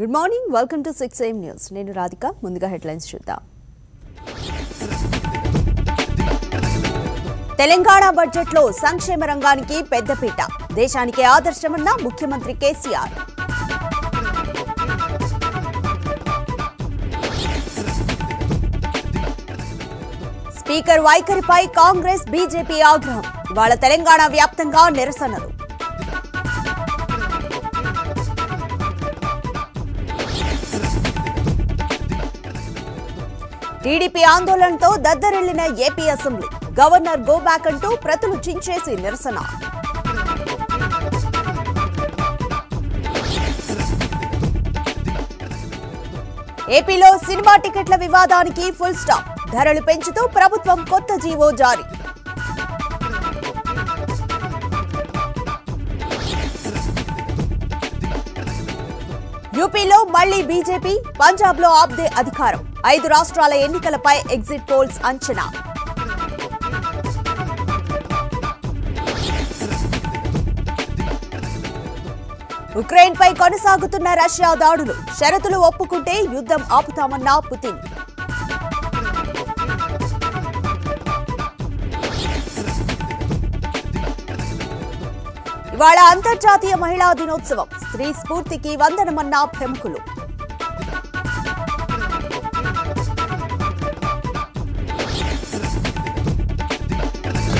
good morning welcome to six AM news నేను రాధిక ముందుగా headlines చూద్దాం తెలంగాణ బడ్జెట్లో సంక్షేమ రంగానికి పెద్దపీట దేశానికి ఆదర్శమన్న ముఖ్యమంత్రి కేసీఆర్ స్పీకర్ వైఖరిపై కాంగ్రెస్ బీజేపీ ఆగ్రహం ఇవాళ తెలంగాణ వ్యాప్తంగా నిరసనలు టీడీపీ ఆందోళనతో దద్దరిల్లిన AP assembly governor go back అంటూ ప్రతులు చించేసి నిరసన ఏపీలో సినిమా టికెట్ల వివాదానికి ఫుల్ స్టాప్ ధరలు పెంచుతూ ప్రభుత్వం కొత్త జీవో జారీ యూపీలో మళ్లీ బీజేపీ పంజాబ్లో ఆప్దే అధికారం ఐదు రాష్ట్రాల ఎన్నికలపై ఎగ్జిట్ పోల్స్ అంచనా ఉక్రెయిన్పై కొనసాగుతున్న రష్యా దాడులు షరతులు ఒప్పుకుంటే యుద్ధం ఆపుతామన్న పుతిన్ ఇవాళ అంతర్జాతీయ మహిళా దినోత్సవం స్త్రీ స్ఫూర్తికి వందనమన్న ప్రముఖులు